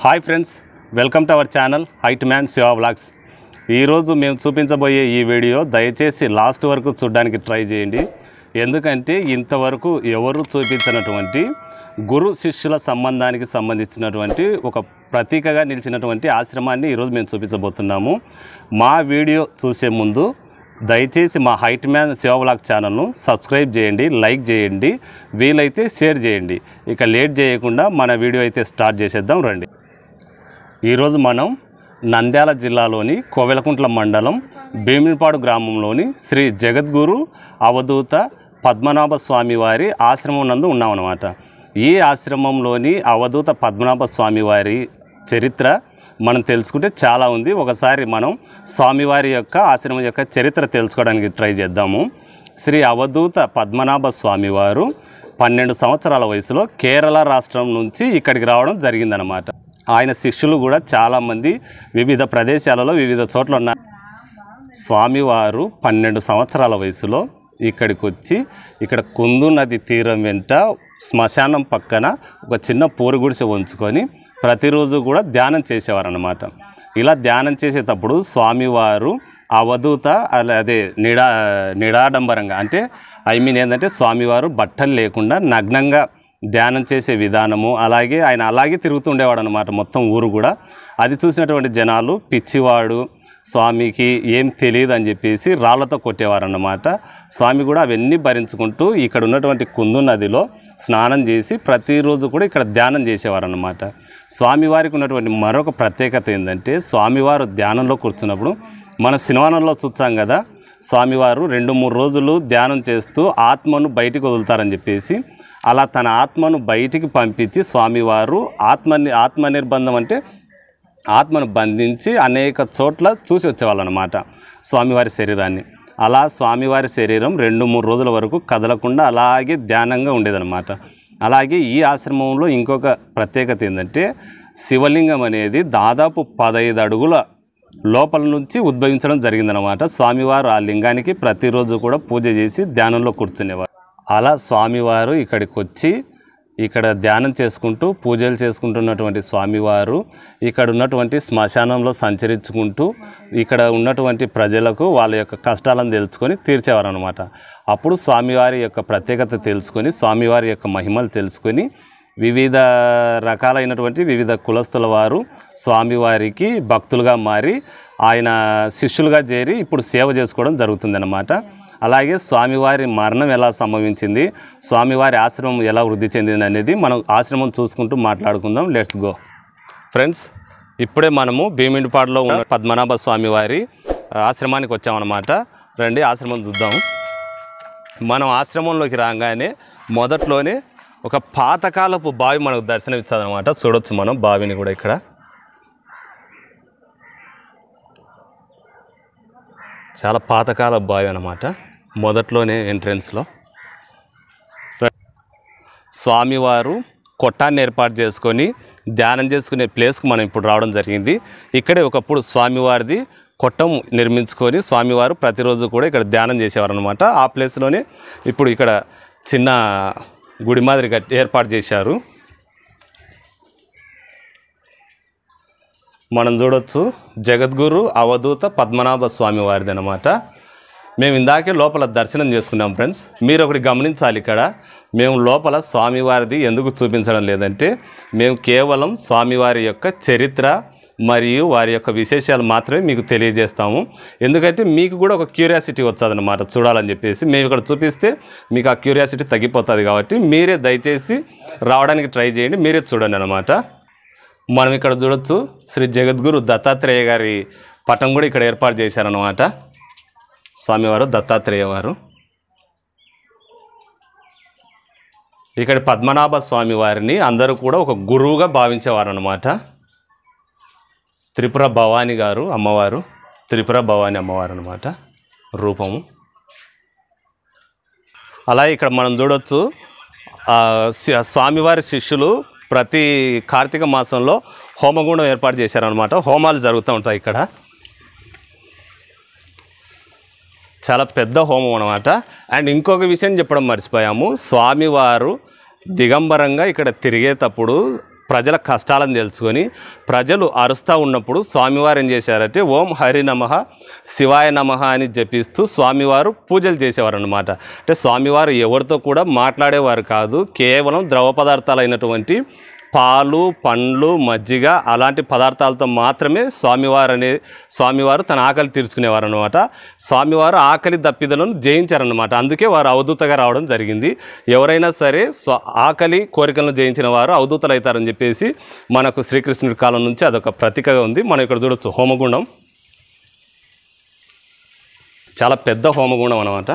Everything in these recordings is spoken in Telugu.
hi friends welcome to our channel height man Shiva blogs ఈరోజు మేము చూపించబోయే ఈ వీడియో దయచేసి లాస్ట్ వరకు చూడడానికి ట్రై చేయండి ఎందుకంటే ఇంతవరకు ఎవరు చూపించినటువంటి గురు శిష్యుల సంబంధానికి సంబంధించినటువంటి ఒక ప్రతీకగా నిలిచినటువంటి ఆశ్రమాన్ని ఈరోజు మేము చూపించబోతున్నాము మా వీడియో చూసే ముందు దయచేసి మా హైట్ మ్యాన్ శివ బ్లాగ్ ఛానల్ను సబ్స్క్రైబ్ చేయండి లైక్ చేయండి వీలైతే షేర్ చేయండి ఇక లేట్ చేయకుండా మన వీడియో అయితే స్టార్ట్ చేసేద్దాం రండి ఈరోజు మనం నంద్యాల జిల్లాలోని కోవెలకుంట్ల మండలం భీమినిపాడు గ్రామంలోని శ్రీ జగద్గురు అవధూత పద్మనాభ స్వామి వారి ఆశ్రమం నందు ఉన్నామన్నమాట ఈ ఆశ్రమంలోని అవధూత పద్మనాభ స్వామి వారి చరిత్ర మనం తెలుసుకుంటే చాలా ఉంది ఒకసారి మనం స్వామివారి యొక్క ఆశ్రమం యొక్క చరిత్ర తెలుసుకోవడానికి ట్రై చేద్దాము శ్రీ అవధూత పద్మనాభ స్వామి వారు పన్నెండు సంవత్సరాల వయసులో కేరళ రాష్ట్రం నుంచి ఇక్కడికి రావడం జరిగిందనమాట ఆయన శిష్యులు కూడా చాలామంది వివిధ ప్రదేశాలలో వివిధ చోట్ల ఉన్నారు స్వామివారు పన్నెండు సంవత్సరాల వయసులో ఇక్కడికి వచ్చి ఇక్కడ కుందు నది తీరం వెంట శ్మశానం పక్కన ఒక చిన్న పూరు గుడిసె ఉంచుకొని ప్రతిరోజు కూడా ధ్యానం చేసేవారు అన్నమాట ఇలా ధ్యానం చేసేటప్పుడు స్వామివారు అవధూత అలా అదే నిడా నిడాడంబరంగా అంటే ఐ మీన్ ఏంటంటే స్వామివారు బట్టలు లేకుండా నగ్నంగా ధ్యానం చేసే విధానము అలాగే ఆయన అలాగే తిరుగుతూ ఉండేవాడు అనమాట మొత్తం ఊరు కూడా అది చూసినటువంటి జనాలు పిచ్చివాడు స్వామికి ఏం తెలియదు అని చెప్పేసి రాళ్లతో కొట్టేవారన్నమాట స్వామి కూడా అవన్నీ భరించుకుంటూ ఇక్కడ ఉన్నటువంటి కుందు నదిలో స్నానం చేసి ప్రతిరోజు కూడా ఇక్కడ ధ్యానం చేసేవారన్నమాట స్వామివారికి ఉన్నటువంటి మరొక ప్రత్యేకత ఏంటంటే స్వామివారు ధ్యానంలో కూర్చున్నప్పుడు మన సినిమానంలో చూస్తాం కదా స్వామివారు రెండు మూడు రోజులు ధ్యానం చేస్తూ ఆత్మను బయటికి వదులుతారని చెప్పేసి అలా తన ఆత్మను బయటికి పంపించి స్వామివారు ఆత్మని ఆత్మ నిర్బంధం అంటే ఆత్మను బంధించి అనేక చోట్ల చూసి వచ్చేవాళ్ళు అనమాట స్వామివారి శరీరాన్ని అలా స్వామివారి శరీరం రెండు మూడు రోజుల వరకు కదలకుండా అలాగే ధ్యానంగా ఉండేదన్నమాట అలాగే ఈ ఆశ్రమంలో ఇంకొక ప్రత్యేకత ఏంటంటే శివలింగం అనేది దాదాపు పదహైదు అడుగుల లోపల నుంచి ఉద్భవించడం జరిగిందనమాట స్వామివారు ఆ లింగానికి ప్రతిరోజు కూడా పూజ చేసి ధ్యానంలో కూర్చునేవారు అలా స్వామివారు ఇక్కడికి వచ్చి ఇక్కడ ధ్యానం చేసుకుంటూ పూజలు చేసుకుంటున్నటువంటి స్వామివారు ఇక్కడ ఉన్నటువంటి శ్మశానంలో సంచరించుకుంటూ ఇక్కడ ఉన్నటువంటి ప్రజలకు వాళ్ళ యొక్క కష్టాలను తెలుసుకొని తీర్చేవారు అనమాట అప్పుడు స్వామివారి యొక్క ప్రత్యేకత తెలుసుకొని స్వామివారి యొక్క మహిమలు తెలుసుకొని వివిధ రకాలైనటువంటి వివిధ కులస్తుల వారు స్వామివారికి భక్తులుగా మారి ఆయన శిష్యులుగా చేరి ఇప్పుడు సేవ చేసుకోవడం జరుగుతుందన్నమాట అలాగే స్వామివారి మరణం ఎలా సంభవించింది స్వామివారి ఆశ్రమం ఎలా వృద్ధి చెందింది అనేది మనం ఆశ్రమం చూసుకుంటూ మాట్లాడుకుందాం లెట్స్ గో ఫ్రెండ్స్ ఇప్పుడే మనము భీమిడిపాడులో ఉన్న పద్మనాభ స్వామి వారి ఆశ్రమానికి వచ్చామన్నమాట రండి ఆశ్రమం చూద్దాం మనం ఆశ్రమంలోకి రాగానే మొదట్లోనే ఒక పాతకాలపు బావి మనకు దర్శనం ఇచ్చదనమాట చూడొచ్చు మనం బావిని కూడా ఇక్కడ చాలా పాతకాల బావి అన్నమాట మొదట్లోనే ఎంట్రన్స్లో స్వామివారు కొట్టాన్ని ఏర్పాటు చేసుకొని ధ్యానం చేసుకునే ప్లేస్కి మనం ఇప్పుడు రావడం జరిగింది ఇక్కడే ఒకప్పుడు స్వామివారిది కొట్టం నిర్మించుకొని స్వామివారు ప్రతిరోజు కూడా ఇక్కడ ధ్యానం చేసేవారు అనమాట ఆ ప్లేస్లోనే ఇప్పుడు ఇక్కడ చిన్న గుడి మాదిరి కట్టి ఏర్పాటు చేశారు మనం చూడొచ్చు జగద్గురు అవధూత పద్మనాభ స్వామి వారిది అనమాట మేము ఇందాకే లోపల దర్శనం చేసుకున్నాం ఫ్రెండ్స్ మీరు ఒకటి గమనించాలి ఇక్కడ మేము లోపల స్వామివారిది ఎందుకు చూపించడం లేదంటే మేము కేవలం స్వామివారి యొక్క చరిత్ర మరియు వారి యొక్క విశేషాలు మాత్రమే మీకు తెలియజేస్తాము ఎందుకంటే మీకు కూడా ఒక క్యూరియాసిటీ వచ్చదన్నమాట చూడాలని చెప్పేసి మేము ఇక్కడ చూపిస్తే మీకు ఆ క్యూరియాసిటీ తగ్గిపోతుంది కాబట్టి మీరే దయచేసి రావడానికి ట్రై చేయండి మీరే చూడండి అనమాట మనం ఇక్కడ చూడొచ్చు శ్రీ జగద్గురు దత్తాత్రేయ గారి పటం కూడా ఇక్కడ ఏర్పాటు చేశారనమాట స్వామివారు దత్తాత్రేయ వారు ఇక్కడ పద్మనాభ స్వామి వారిని అందరూ కూడా ఒక గురువుగా భావించేవారు అనమాట త్రిపుర భవాని గారు అమ్మవారు త్రిపుర భవాని అమ్మవారు అనమాట రూపము అలాగే ఇక్కడ మనం చూడొచ్చు ఆ, సి- స్వామివారి శిష్యులు ప్రతి కార్తీక మాసంలో హోమగుండం ఏర్పాటు చేశారనమాట హోమాలు జరుగుతూ ఉంటాయి ఇక్కడ చాలా పెద్ద హోమం అనమాట అండ్ ఇంకొక విషయం చెప్పడం మర్చిపోయాము స్వామివారు దిగంబరంగా ఇక్కడ తిరిగేటప్పుడు ప్రజల కష్టాలను తెలుసుకొని ప్రజలు అరుస్తూ ఉన్నప్పుడు స్వామివారు ఏం చేశారంటే ఓం హరి నమః శివాయ నమః అని జపిస్తూ స్వామివారు పూజలు చేసేవారు అనమాట అంటే స్వామివారు ఎవరితో కూడా మాట్లాడేవారు కాదు కేవలం ద్రవ పదార్థాలైనటువంటి పాలు పండ్లు మజ్జిగ అలాంటి పదార్థాలతో మాత్రమే స్వామివారు అనే స్వామివారు తన ఆకలి తీర్చుకునేవారు అనమాట స్వామివారు ఆకలి దప్పిదలను జయించారనమాట అందుకే వారు అవధూతగా రావడం జరిగింది ఎవరైనా సరే స్వ ఆకలి కోరికలను జయించిన వారు అవధూతలు అవుతారని చెప్పేసి మనకు శ్రీకృష్ణుడి కాలం నుంచి అదొక ప్రతీకగా ఉంది మనం ఇక్కడ చూడొచ్చు హోమగుండం చాలా పెద్ద హోమగుండం అనమాట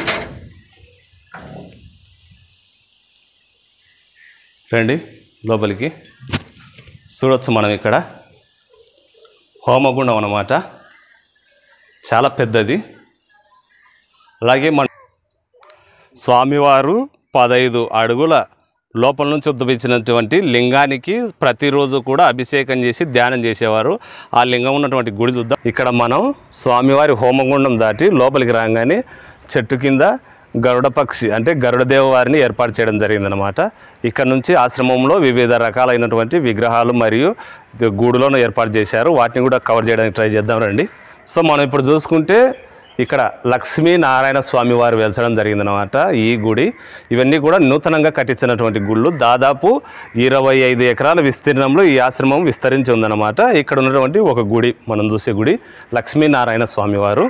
రండి లోపలికి చూడొచ్చు మనం ఇక్కడ హోమగుండం అన్నమాట చాలా పెద్దది అలాగే మన స్వామివారు పదైదు అడుగుల లోపల నుంచి ఉద్భవించినటువంటి లింగానికి ప్రతిరోజు కూడా అభిషేకం చేసి ధ్యానం చేసేవారు ఆ లింగం ఉన్నటువంటి గుడి చూద్దాం ఇక్కడ మనం స్వామివారి హోమగుండం దాటి లోపలికి రాగానే చెట్టు కింద గరుడ పక్షి అంటే గరుడదేవ వారిని ఏర్పాటు చేయడం జరిగిందనమాట ఇక్కడ నుంచి ఆశ్రమంలో వివిధ రకాలైనటువంటి విగ్రహాలు మరియు ది- గూడులను ఏర్పాటు చేశారు వాటిని కూడా కవర్ చేయడానికి ట్రై చేద్దాం రండి సో మనం ఇప్పుడు చూసుకుంటే ఇక్కడ లక్ష్మీ నారాయణ స్వామి వారు వెలసడం జరిగిందనమాట ఈ గుడి ఇవన్నీ కూడా నూతనంగా కట్టించినటువంటి గుళ్ళు దాదాపు ఇరవై ఐదు ఎకరాల విస్తీర్ణంలో ఈ ఆశ్రమం విస్తరించి ఉందన్నమాట ఇక్కడ ఉన్నటువంటి ఒక గుడి మనం చూసే గుడి లక్ష్మీనారాయణ స్వామివారు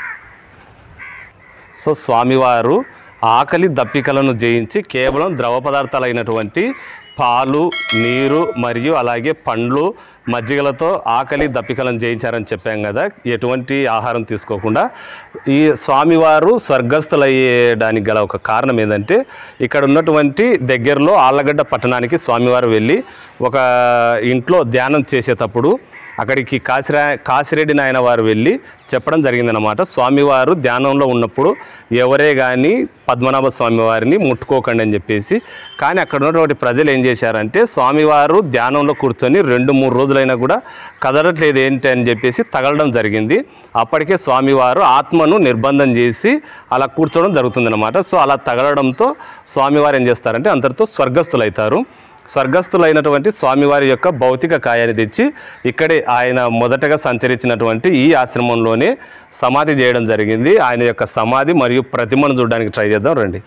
సో స్వామివారు ఆకలి దప్పికలను జయించి కేవలం ద్రవ పదార్థాలైనటువంటి పాలు నీరు మరియు అలాగే పండ్లు మజ్జిగలతో ఆకలి దప్పికలను జయించారని చెప్పాం కదా ఎటువంటి ఆహారం తీసుకోకుండా ఈ స్వామివారు స్వర్గస్థులయ్యేడానికి గల ఒక కారణం ఏంటంటే ఇక్కడ ఉన్నటువంటి దగ్గరలో ఆళ్ళగడ్డ పట్టణానికి స్వామివారు వెళ్ళి ఒక ఇంట్లో ధ్యానం చేసేటప్పుడు అక్కడికి కాశిరా కాశిరెడ్డి నాయన వారు వెళ్ళి చెప్పడం జరిగిందనమాట స్వామివారు ధ్యానంలో ఉన్నప్పుడు ఎవరే కానీ పద్మనాభ స్వామి వారిని ముట్టుకోకండి అని చెప్పేసి కానీ అక్కడ ఉన్నటువంటి ప్రజలు ఏం చేశారంటే స్వామివారు ధ్యానంలో కూర్చొని రెండు మూడు రోజులైనా కూడా కదలట్లేదు ఏంటి అని చెప్పేసి తగలడం జరిగింది అప్పటికే స్వామివారు ఆత్మను నిర్బంధం చేసి అలా కూర్చోవడం జరుగుతుందన్నమాట సో అలా తగలడంతో స్వామివారు ఏం చేస్తారంటే అంతటితో స్వర్గస్థులవుతారు స్వర్గస్థులైనటువంటి స్వామివారి యొక్క భౌతిక కాయాన్ని తెచ్చి ఇక్కడే ఆయన మొదటగా సంచరించినటువంటి ఈ ఆశ్రమంలోనే సమాధి చేయడం జరిగింది ఆయన యొక్క సమాధి మరియు ప్రతిమను చూడడానికి ట్రై చేద్దాం రండి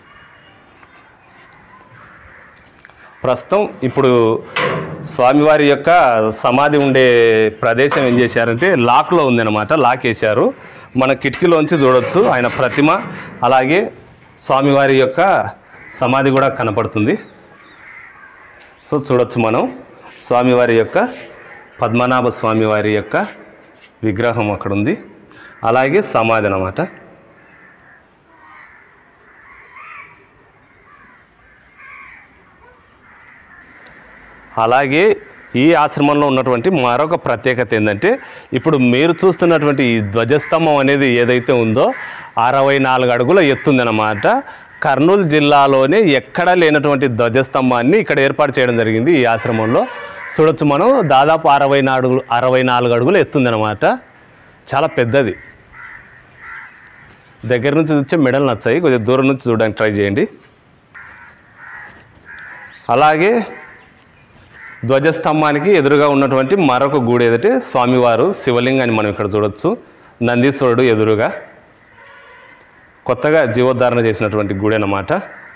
ప్రస్తుతం ఇప్పుడు స్వామివారి యొక్క సమాధి ఉండే ప్రదేశం ఏం చేశారంటే లాక్లో ఉందన్నమాట లాక్ వేశారు మన కిటికీలోంచి చూడొచ్చు ఆయన ప్రతిమ అలాగే స్వామివారి యొక్క సమాధి కూడా కనపడుతుంది సో చూడొచ్చు మనం స్వామివారి యొక్క పద్మనాభ స్వామివారి యొక్క విగ్రహం అక్కడ ఉంది అలాగే సమాధి అన్నమాట అలాగే ఈ ఆశ్రమంలో ఉన్నటువంటి మరొక ప్రత్యేకత ఏంటంటే ఇప్పుడు మీరు చూస్తున్నటువంటి ఈ ధ్వజస్తంభం అనేది ఏదైతే ఉందో అరవై నాలుగు అడుగుల ఎత్తుందన్నమాట కర్నూలు జిల్లాలోనే ఎక్కడా లేనటువంటి ధ్వజస్తంభాన్ని ఇక్కడ ఏర్పాటు చేయడం జరిగింది ఈ ఆశ్రమంలో చూడొచ్చు మనం దాదాపు అరవై నాలుగు అరవై నాలుగు అడుగులు ఎత్తుందన్నమాట చాలా పెద్దది దగ్గర నుంచి చూస్తే మెడలు నచ్చాయి కొద్దిగా దూరం నుంచి చూడడానికి ట్రై చేయండి అలాగే ధ్వజస్తంభానికి ఎదురుగా ఉన్నటువంటి మరొక గుడి ఏదంటే స్వామివారు శివలింగాన్ని మనం ఇక్కడ చూడొచ్చు నందీశ్వరుడు ఎదురుగా కొత్తగా జీవోద్ధారణ చేసినటువంటి గుడి అన్నమాట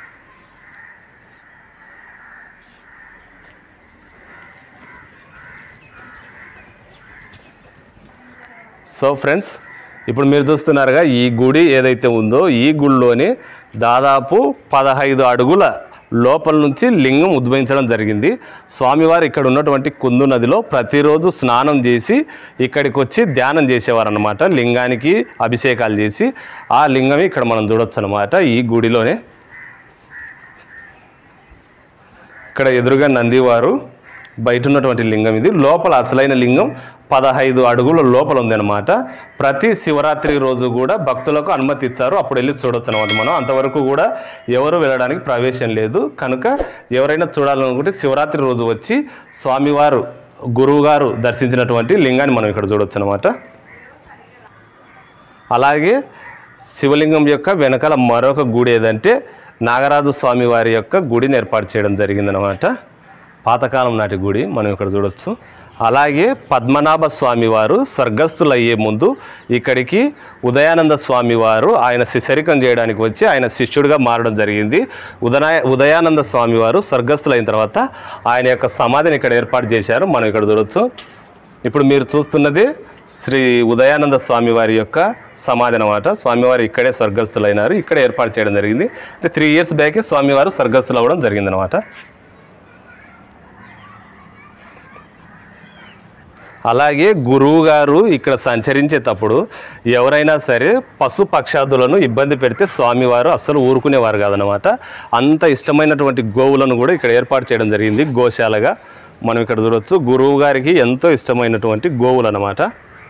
సో ఫ్రెండ్స్ ఇప్పుడు మీరు చూస్తున్నారుగా ఈ గుడి ఏదైతే ఉందో ఈ గుడిలోనే దాదాపు పదహైదు అడుగుల లోపల నుంచి లింగం ఉద్భవించడం జరిగింది స్వామివారు ఇక్కడ ఉన్నటువంటి కుందు నదిలో ప్రతిరోజు స్నానం చేసి ఇక్కడికి వచ్చి ధ్యానం చేసేవారు అనమాట లింగానికి అభిషేకాలు చేసి ఆ లింగం ఇక్కడ మనం చూడొచ్చు అనమాట ఈ గుడిలోనే ఇక్కడ ఎదురుగా నందివారు బయట ఉన్నటువంటి లింగం ఇది లోపల అసలైన లింగం పదహైదు అడుగుల లోపల ఉందన్నమాట ప్రతి శివరాత్రి రోజు కూడా భక్తులకు అనుమతి ఇచ్చారు అప్పుడు వెళ్ళి చూడొచ్చు అనమాట మనం అంతవరకు కూడా ఎవరు వెళ్ళడానికి ప్రవేశం లేదు కనుక ఎవరైనా చూడాలనుకుంటే శివరాత్రి రోజు వచ్చి స్వామివారు గురువుగారు దర్శించినటువంటి లింగాన్ని మనం ఇక్కడ చూడొచ్చు అనమాట అలాగే శివలింగం యొక్క వెనకాల మరొక గుడి ఏదంటే నాగరాజు స్వామి వారి యొక్క గుడిని ఏర్పాటు చేయడం జరిగిందనమాట పాతకాలం నాటి గుడి మనం ఇక్కడ చూడొచ్చు అలాగే పద్మనాభ స్వామి వారు స్వర్గస్థులయ్యే ముందు ఇక్కడికి ఉదయానంద స్వామి వారు ఆయన శిశరికం చేయడానికి వచ్చి ఆయన శిష్యుడిగా మారడం జరిగింది ఉదయ ఉదయానంద స్వామి వారు స్వర్గస్థులైన తర్వాత ఆయన యొక్క సమాధిని ఇక్కడ ఏర్పాటు చేశారు మనం ఇక్కడ చూడొచ్చు ఇప్పుడు మీరు చూస్తున్నది శ్రీ ఉదయానంద స్వామి వారి యొక్క సమాధి అనమాట స్వామివారు ఇక్కడే స్వర్గస్థులైనారు ఇక్కడే ఏర్పాటు చేయడం జరిగింది అంటే త్రీ ఇయర్స్ బ్యాకే స్వామివారు స్వర్గస్థులు అవ్వడం జరిగిందనమాట అలాగే గురువు గారు ఇక్కడ సంచరించేటప్పుడు ఎవరైనా సరే పశు పక్షాదులను ఇబ్బంది పెడితే స్వామివారు అస్సలు ఊరుకునేవారు కాదనమాట అంత ఇష్టమైనటువంటి గోవులను కూడా ఇక్కడ ఏర్పాటు చేయడం జరిగింది గోశాలగా మనం ఇక్కడ చూడొచ్చు గురువు గారికి ఎంతో ఇష్టమైనటువంటి గోవులు అనమాట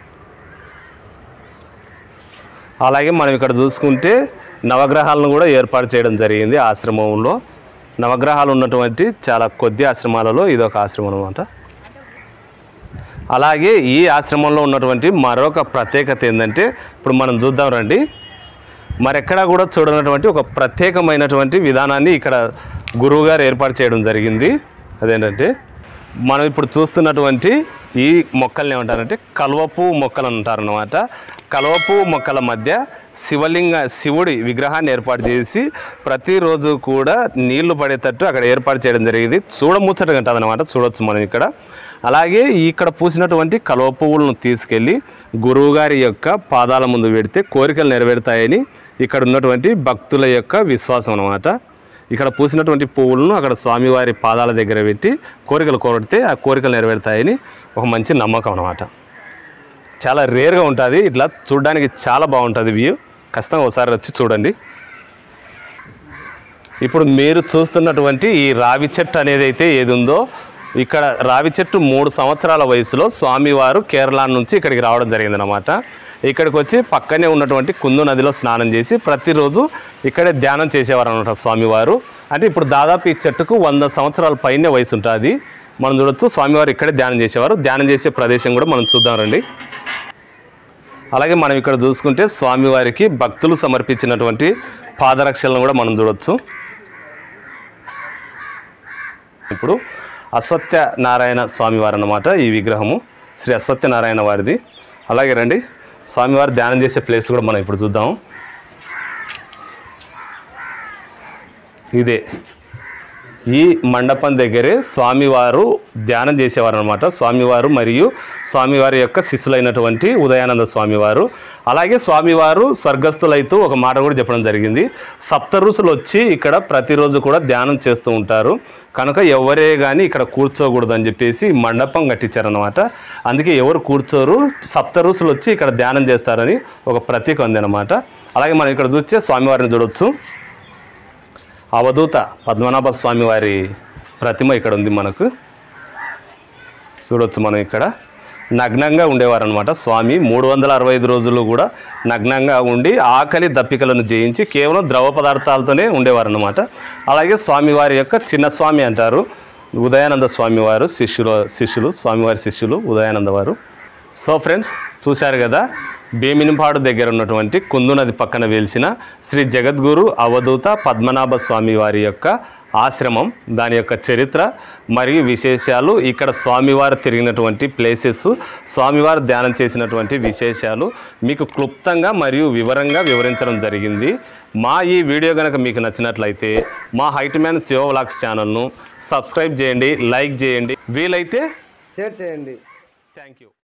అలాగే మనం ఇక్కడ చూసుకుంటే నవగ్రహాలను కూడా ఏర్పాటు చేయడం జరిగింది ఆశ్రమంలో నవగ్రహాలు ఉన్నటువంటి చాలా కొద్ది ఆశ్రమాలలో ఇది ఒక ఆశ్రమం అనమాట అలాగే ఈ ఆశ్రమంలో ఉన్నటువంటి మరొక ప్రత్యేకత ఏంటంటే ఇప్పుడు మనం చూద్దాం రండి మరెక్కడా కూడా చూడనటువంటి ఒక ప్రత్యేకమైనటువంటి విధానాన్ని ఇక్కడ గురువుగారు ఏర్పాటు చేయడం జరిగింది అదేంటంటే మనం ఇప్పుడు చూస్తున్నటువంటి ఈ మొక్కల్ని ఏమంటారంటే కలువపు మొక్కలు అంటారనమాట కలువపు మొక్కల మధ్య శివలింగ శివుడి విగ్రహాన్ని ఏర్పాటు చేసి ప్రతిరోజు కూడా నీళ్లు పడేటట్టు అక్కడ ఏర్పాటు చేయడం జరిగింది చూడముచ్చటగా ఉంటుంది అనమాట చూడొచ్చు మనం ఇక్కడ అలాగే ఇక్కడ పూసినటువంటి కలువ పువ్వులను తీసుకెళ్ళి గురువుగారి యొక్క పాదాల ముందు పెడితే కోరికలు నెరవేరుతాయని ఇక్కడ ఉన్నటువంటి భక్తుల యొక్క విశ్వాసం అనమాట ఇక్కడ పూసినటువంటి పువ్వులను అక్కడ స్వామివారి పాదాల దగ్గర పెట్టి కోరికలు కోరితే ఆ కోరికలు నెరవేరుతాయని ఒక మంచి నమ్మకం అనమాట చాలా రేర్గా ఉంటుంది ఇట్లా చూడడానికి చాలా బాగుంటుంది వ్యూ ఖచ్చితంగా ఒకసారి వచ్చి చూడండి ఇప్పుడు మీరు చూస్తున్నటువంటి ఈ రావి చెట్టు అనేది అయితే ఏది ఉందో ఇక్కడ రావి చెట్టు మూడు సంవత్సరాల వయసులో స్వామివారు కేరళ నుంచి ఇక్కడికి రావడం జరిగిందనమాట ఇక్కడికి వచ్చి పక్కనే ఉన్నటువంటి కుందు నదిలో స్నానం చేసి ప్రతిరోజు ఇక్కడే ధ్యానం చేసేవారు అనమాట స్వామివారు అంటే ఇప్పుడు దాదాపు ఈ చెట్టుకు వంద సంవత్సరాల పైనే వయసు ఉంటుంది మనం చూడొచ్చు స్వామివారు ఇక్కడే ధ్యానం చేసేవారు ధ్యానం చేసే ప్రదేశం కూడా మనం చూద్దాం రండి అలాగే మనం ఇక్కడ చూసుకుంటే స్వామివారికి భక్తులు సమర్పించినటువంటి పాదరక్షలను కూడా మనం చూడొచ్చు ఇప్పుడు అసత్య నారాయణ స్వామివారు అన్నమాట ఈ విగ్రహము శ్రీ అసత్య నారాయణ వారిది అలాగే రండి స్వామివారు ధ్యానం చేసే ప్లేస్ కూడా మనం ఇప్పుడు చూద్దాం ఇదే ఈ మండపం దగ్గరే స్వామివారు ధ్యానం చేసేవారు అనమాట స్వామివారు మరియు స్వామివారి యొక్క శిష్యులైనటువంటి ఉదయానంద స్వామివారు అలాగే స్వామివారు స్వర్గస్థులైతూ ఒక మాట కూడా చెప్పడం జరిగింది సప్త ఋషులు వచ్చి ఇక్కడ ప్రతిరోజు కూడా ధ్యానం చేస్తూ ఉంటారు కనుక ఎవరే కానీ ఇక్కడ కూర్చోకూడదు అని చెప్పేసి ఈ మండపం కట్టించారనమాట అందుకే ఎవరు కూర్చోరు సప్త ఋషులు వచ్చి ఇక్కడ ధ్యానం చేస్తారని ఒక ప్రతీక ఉంది అనమాట అలాగే మనం ఇక్కడ చూస్తే స్వామివారిని చూడొచ్చు అవధూత పద్మనాభ స్వామి వారి ప్రతిమ ఇక్కడ ఉంది మనకు చూడొచ్చు మనం ఇక్కడ నగ్నంగా ఉండేవారు అనమాట స్వామి మూడు వందల అరవై ఐదు రోజులు కూడా నగ్నంగా ఉండి ఆకలి దప్పికలను జయించి కేవలం ద్రవ పదార్థాలతోనే ఉండేవారు అనమాట అలాగే స్వామివారి యొక్క చిన్న స్వామి అంటారు ఉదయానంద స్వామివారు శిష్యులు శిష్యులు స్వామివారి శిష్యులు ఉదయానంద వారు సో ఫ్రెండ్స్ చూశారు కదా భీమినిపాడు దగ్గర ఉన్నటువంటి కుందు నది పక్కన వెలిసిన శ్రీ జగద్గురు అవధూత పద్మనాభ స్వామి వారి యొక్క ఆశ్రమం దాని యొక్క చరిత్ర మరియు విశేషాలు ఇక్కడ స్వామివారు తిరిగినటువంటి ప్లేసెస్ స్వామివారు ధ్యానం చేసినటువంటి విశేషాలు మీకు క్లుప్తంగా మరియు వివరంగా వివరించడం జరిగింది మా ఈ వీడియో కనుక మీకు నచ్చినట్లయితే మా హైట్ మ్యాన్ శివ వ్లాగ్స్ ఛానల్ను సబ్స్క్రైబ్ చేయండి లైక్ చేయండి వీలైతే షేర్ చేయండి థ్యాంక్ యూ